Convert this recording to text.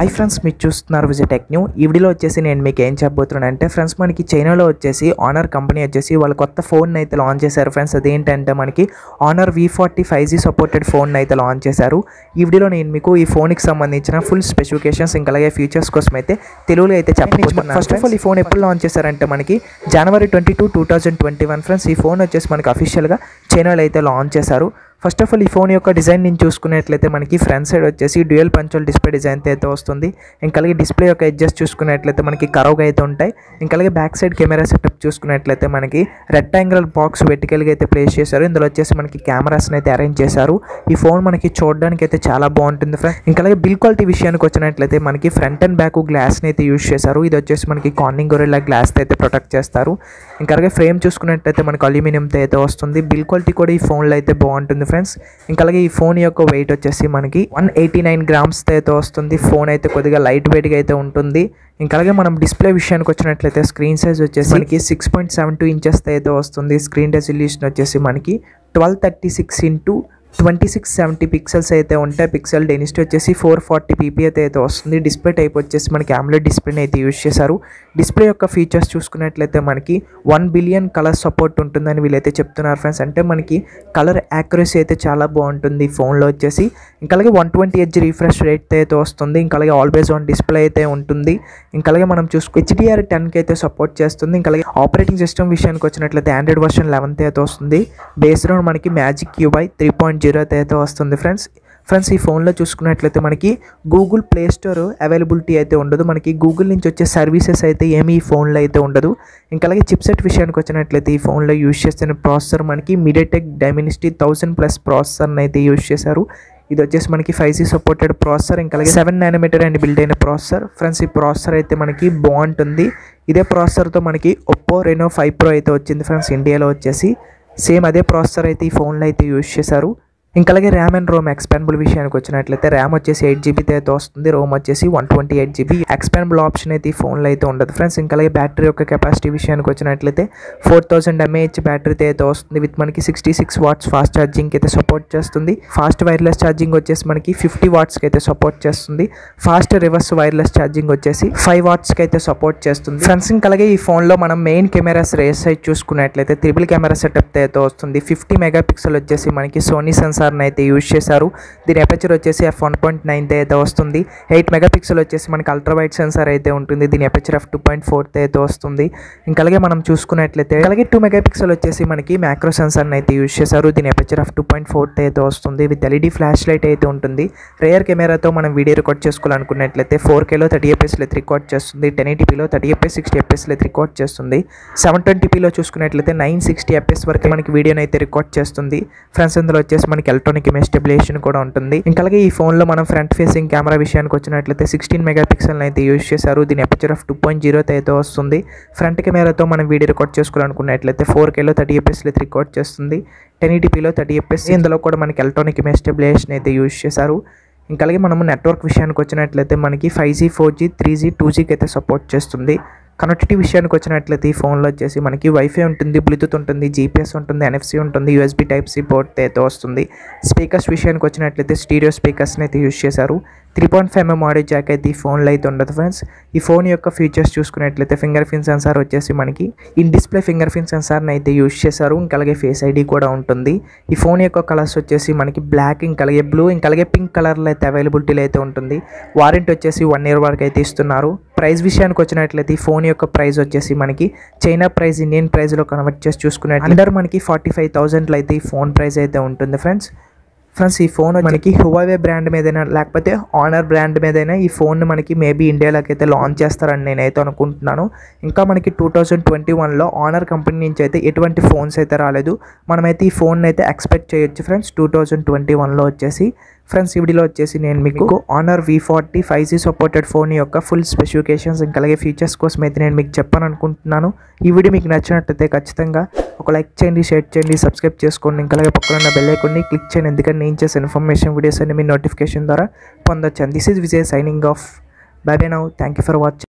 hi friends మీరు చూస్తున్నారు Vijay tech new ఈ వీడియోలో వచ్చేసి నేను మీకు ఏం చెప్పబోతున్నాను అంటే ఫ్రెండ్స్ మనకి చైనాలో వచ్చేసి ఆనర్ కంపెనీ వచ్చేసి వాళ్ళు కొత్త ఫోన్ అయితే లాంచ్ చేశారు ఫ్రెండ్స్ అదేంటంటే మనకి Honor V forty five G supported phone అయితే లాంచ్ చేశారు ఈ వీడియోలో నేను మీకు ఈ ఫోన్కి సంబంధించిన ఫుల్ స్పెసిఫికేషన్స్ ఇంకా అలాగే ఫీచర్స్ కోసం అయితే తెలుగులో అయితే చెప్పబోతున్నాను ఫస్ట్ ఆఫ్ ఆల్ ఈ ఫోన్ ఎప్పుడు లాంచ్ చేశారంటే మనకి జనవరి twenty two two thousand twenty one friends ఈ ఫోన్ వచ్చేసి మనకి అఫీషియల్గా చైనాలో అయితే లాంచ్ చేశారు ఫస్ట్ ఆఫ్ ఆల్ ఈ ఫోన్ యొక్క డిజైన్ నేను చూసుకున్నట్లయితే మనకి ఫ్రంట్ సైడ్ వచ్చేసి డ్యూయల్ పంచువల్ డిస్ప్లే డిజైన్ అయితే వస్తుంది ఇంకా అలాగే డిస్ప్లే యొక్క ఎడ్జెస్ చూసుకున్నట్లయితే మనకి కరవుగా అయితే ఉంటాయి ఇంకా అలాగే బ్యాక్ సైడ్ కెమెరా సెటప్ చూసుకున్నట్లయితే మనకి రెక్టాంగులర్ బాక్స్ వెటికల్గా అయితే ప్లేస్ చేశారు ఇందులో వచ్చేసి మనకి కెమెరాస్ని అయితే అరేంజ్ చేశారు ఈ ఫోన్ మనకి చూడడానికి అయితే చాలా బాగుంటుంది ఫ్రెండ్ ఇంకా అలాగే బిల్ క్వాలిటీ విషయానికి వచ్చినట్లయితే మనకి ఫ్రంట్ అండ్ బ్యాక్ గ్లాస్ని అయితే యూజ్ చేశారు ఇది వచ్చేసి మనకి కార్నింగ్ గొరిల్లా గ్లాస్ అయితే ప్రొటెక్ట్ చేస్తారు ఇంకా అలాగే ఫ్రేమ్ చూసుకున్నట్లయితే మనకి అల్యూమినియంతో అయితే వస్తుంది బిల్ క్వాలిటీ కూడా ఈ ఫోన్లో అయితే బాగుంటుంది ఫ్రెండ్స్ ఇంకా అలాగే ఈ ఫోన్ యొక్క వెయిట్ వచ్చేసి మనకి వన్ ఎయిటీ నైన్ గ్రామ్స్తో అయితే వస్తుంది ఫోన్ అయితే కొద్దిగా లైట్ వెయిట్గా అయితే ఉంటుంది ఇంకా అలాగే మనం డిస్ప్లే విషయానికి వచ్చినట్లయితే స్క్రీన్ సైజ్ వచ్చేసి మనకి సిక్స్ పాయింట్ సెవెన్ టూ ఇంచెస్తో అయితే వస్తుంది స్క్రీన్ రెజల్యూషన్ వచ్చేసి మనకి twelve thirty six into twenty six seventy pixels అయితే ఉంటాయి పిక్సెల్ డెనిసిటీ వచ్చేసి ఫోర్ ఫార్టీ పీపీ అయితే అయితే వస్తుంది డిస్ప్లే టైప్ వచ్చేసి మనకి ఆమ్లెట్ డిస్ప్లేని అయితే యూజ్ చేశారు డిస్ప్లే యొక్క ఫీచర్స్ చూసుకున్నట్లయితే మనకి వన్ బిలియన్ కలర్ సపోర్ట్ ఉంటుందని వీళ్ళైతే చెప్తున్నారు ఫ్రెండ్స్ అంటే మనకి కలర్ యాక్యురసీ అయితే చాలా బాగుంటుంది ఈ ఫోన్లో వచ్చేసి ఇంకా అలాగే one twenty H refresh rate అయితే వస్తుంది ఇంకా అలాగే ఆల్వేస్ ఆన్ డిస్ప్లే అయితే ఉంటుంది ఇంకా అలాగే మనం చూసుకో హెచ్డిఆర్ టెన్కి అయితే సపోర్ట్ చేస్తుంది ఇంకా అలాగే ఆపరేటింగ్ సిస్టమ్ విషయానికి వచ్చినట్లయితే ఆండ్రాయిడ్ వర్షన్ లెవెన్త్ అయితే వస్తుంది బేస్డ్ ఆన్ మనకి మ్యాజిక్ క్యూబై త్రీ పాయింట్ జీరో అయితే వస్తుంది ఫ్రెండ్స్ ఫ్రెండ్స్ ఈ ఫోన్లో చూసుకున్నట్లయితే మనకి గూగుల్ ప్లే స్టోర్ అవైలబిలిటీ అయితే ఉండదు మనకి గూగుల్ నుంచి వచ్చే సర్వీసెస్ అయితే ఏమీ ఈ ఫోన్లో అయితే ఉండదు ఇంకా అలాగే చిప్సెట్ విషయానికి వచ్చినట్లయితే ఈ ఫోన్లో యూజ్ చేస్తున్న ప్రాసెసర్ మనకి మీడియాటెక్ డైమెనిస్టీ థౌసండ్ ప్లస్ ప్రాసెసర్ని అయితే యూజ్ చేశారు ఇది వచ్చేసి మనకి ఫైవ్ జీ సపోర్టెడ్ ప్రాసెసర్ ఇంకా అలాగే సెవెన్ నానోమీటర్ అండ్ బిల్డ్ అయిన ప్రాసెసర్ ఫ్రెండ్స్ ఈ ప్రాసెసర్ అయితే మనకి బాగుంటుంది ఇదే ప్రాసెసర్తో మనకి ఒప్పో రెనో ఫైవ్ ప్రో అయితే వచ్చింది ఫ్రెండ్స్ ఇండియాలో వచ్చేసి సేమ్ అదే ప్రాసెసర్ అయితే ఈ ఫోన్లో అయితే యూజ్ చేశారు ఇంకా అలాగే ర్యామ్ అండ్ రోమ్ ఎక్స్పాండబుల్ విషయానికి వచ్చినట్లయితే ర్యామ్ వచ్చేసి ఎయిట్ జీబీతో అయితే వస్తుంది రోమ్ వచ్చేసి one twenty eight GB expandable option అయితే ఈ ఫోన్లో అయితే ఉండదు ఫ్రెండ్స్ ఇంకా అలాగే బ్యాటరీ యొక్క కెపాసిటీ విషయానికి వచ్చినట్లయితే ఫోర్ థౌసండ్ ఎంఏహెచ్ బ్యాటరీతో అయితే వస్తుంది విత్ మనకి sixty six watts fast charging అయితే సపోర్ట్ చేస్తుంది ఫాస్ట్ వైర్లెస్ ఛార్జింగ్ వచ్చేసి మనకి ఫిఫ్టీ వాట్స్కి అయితే సపోర్ట్ చేస్తుంది ఫాస్ట్ రివర్స్ వైర్లెస్ ఛార్జింగ్ వచ్చేసి ఫైవ్ వాట్స్కి అయితే సపోర్ట్ చేస్తుంది ఫ్రెండ్స్ ఇంకా అలాగే ఈ ఫోన్లో మనం మెయిన్ కెమెరాస్ రేస్ సైడ్ చూసుకున్నట్లయితే త్రిబుల్ కెమెరా సెటప్ అయితే వస్తుంది ఫిఫ్టీ మెగా పిక్సెల్ వచ్చేసి మనకి సోనీ సెన్సార్ని అయితే యూజ్ చేశారు దీని ఎపచర్ వచ్చేసి ఎఫ్ వన్ పాయింట్ నైన్తో అయితే వస్తుంది ఎయిట్ మెగా పిక్సెల్ వచ్చేసి మనకి అల్ట్రా వైట్ సెన్సార్ అయితే ఉంటుంది దీని ఎపచర్ ఎఫ్ టూ పాయింట్ ఫోర్తో అయితే వస్తుంది ఇంకా అలాగే మనం చూసుకున్నట్లయితే అలాగే టూ మెగా పిక్సెల్ వచ్చేసి మనకి మ్యాక్రో సెన్సార్ని అయితే యూజ్ చేశారు దీని ఎపచర్ ఎఫ్ టూ పాయింట్ ఫోర్తో అయితే వస్తుంది విత్ ఎల్ఈడి ఫ్లాష్ లైట్ అయితే ఉంటుంది రేయర్ కెమెరాతో మనం వీడియో రికార్డ్ చేసుకోవాలనుకున్నట్లయితే ఫోర్ కేలో థర్టీ ఎపిఎస్లో రికార్డ్ చేస్తుంది టెన్ ఎయిటీపీలో థర్టీ ఎపిఎస్ సిక్స్టీ ఎపిఎస్లో రికార్డ్ చేస్తుంది సెవెన్ ట్వంటీపీలో చూసుకున్నట్లయితే నైన్ సిక్స్టీ ఎపిఎస్ వరకు మనకి వీడియోని అయితే రికార్డ్ చేస్తుంది ఫ్రెండ్స్ ఇందులో వచ్చేసి మనకి ఎలక్ట్రానిక్ ఇమేజ్ స్టెబిలేషన్ కూడా ఉంటుంది ఇంకా అలాగే ఈ ఫోన్లో మనం ఫ్రంట్ ఫేసింగ్ కెమెరా విషయానికి వచ్చినట్లయితే సిక్స్టీన్ మెగా పిక్సెల్ని అయితే యూజ్ చేశారు దీని ఎపచర్ ఆఫ్ టూ పాయింట్ జీరోతో అయితే వస్తుంది ఫ్రంట్ కెమెరాతో మనం వీడియో రికార్డ్ చేసుకోవాలనుకున్నట్లయితే ఫోర్ కేలో థర్టీ ఎపిఎస్లో రికార్డ్ చేస్తుంది టెన్ ఈటీపీలో థర్టీ ఎపిఎస్ ఇందులో కూడా మనకి ఎలక్ట్రానిక్ ఇమేజ్ స్టెబిలేషన్ అయితే యూజ్ చేశారు ఇంకా అలాగే మనము నెట్వర్క్ విషయానికి వచ్చినట్లయితే మనకి five G four G three G two జీకి అయితే సపోర్ట్ చేస్తుంది కనెక్టివిటీ విషయానికి వచ్చినట్లయితే ఈ ఫోన్లో వచ్చేసి మనకి వైఫై ఉంటుంది బ్లూటూత్ ఉంటుంది జీపీఎస్ ఉంటుంది ఎన్ఎఫ్సి ఉంటుంది యూఎస్బీ టైప్ సి పోర్ట్ అయితే వస్తుంది స్పీకర్స్ విషయానికి వచ్చినట్లయితే స్టీరియో స్పీకర్స్ని అయితే యూజ్ చేశారు three point five mm audio jack అయితే ఈ ఫోన్లో అయితే ఉండదు ఫ్రెండ్స్ ఈ ఫోన్ యొక్క ఫీచర్స్ చూసుకున్నట్లయితే ఫింగర్ ప్రింట్ సెన్సార్ వచ్చేసి మనకి ఇన్ డిస్ప్లే ఫింగర్ ప్రింట్ సెన్సార్ని అయితే యూజ్ చేశారు ఇంకా అలాగే ఫేస్ ఐడి కూడా ఉంటుంది ఈ ఫోన్ యొక్క కలర్స్ వచ్చేసి మనకి బ్లాక్ ఇంకా అలాగే బ్లూ ఇంకా అలాగే పింక్ కలర్లో అయితే అవైలబిలిటీలో అయితే ఉంటుంది వారంటీ వచ్చేసి వన్ ఇయర్ వరకు అయితే ఇస్తున్నారు ప్రైస్ విషయానికి వచ్చినట్లయితే ఈ ఫోన్ యొక్క ప్రైస్ వచ్చేసి మనకి చైనా ప్రైస్ ఇండియన్ ప్రైస్లో కన్వర్ట్ చేసి చూసుకున్నట్టు అండర్ మనకి ఫార్టీ ఫైవ్ థౌజండ్లో అయితే ఈ ఫోన్ ప్రైస్ అయితే ఉంటుంది ఫ్రెండ్స్ ఫ్రెండ్స్ ఈ ఫోన్ మనకి హువావే బ్రాండ్ మీదైనా లేకపోతే ఆనర్ బ్రాండ్ మీదైనా ఈ ఫోన్ మనకి మేబీ ఇండియాలోకి అయితే లాంచ్ చేస్తారని నేనైతే అనుకుంటున్నాను ఇంకా మనకి టూ థౌజండ్ ట్వంటీ వన్లో ఆనర్ కంపెనీ నుంచి అయితే ఎటువంటి ఫోన్స్ అయితే రాలేదు మనమైతే ఈ ఫోన్ అయితే ఎక్స్పెక్ట్ చేయొచ్చు ఫ్రెండ్స్ టూ థౌజండ్ ట్వంటీ వన్లో వచ్చేసి ఫ్రెండ్స్ ఈ వీడియోలో వచ్చేసి నేను మీకు Honor V forty five G supported phone యొక్క ఫుల్ స్పెసిఫికేషన్స్ ఇంకా అలాగే ఫీచర్స్ కోసం అయితే నేను మీకు చెప్పాను అనుకుంటున్నాను ఈ వీడియో మీకు నచ్చినట్లయితే ఖచ్చితంగా ఒక లైక్ చేయండి షేర్ చేయండి సబ్స్క్రైబ్ చేసుకోండి ఇంకా అలాగే పక్కన ఉన్న బెల్ ఐకాన్ని క్లిక్ చేయండి ఎందుకంటే నేను చేసే ఇన్ఫర్మేషన్ వీడియోస్ అన్ని మీ నోటిఫికేషన్ ద్వారా పొందొచ్చు this is Vijay signing off bye bye now thank you for watching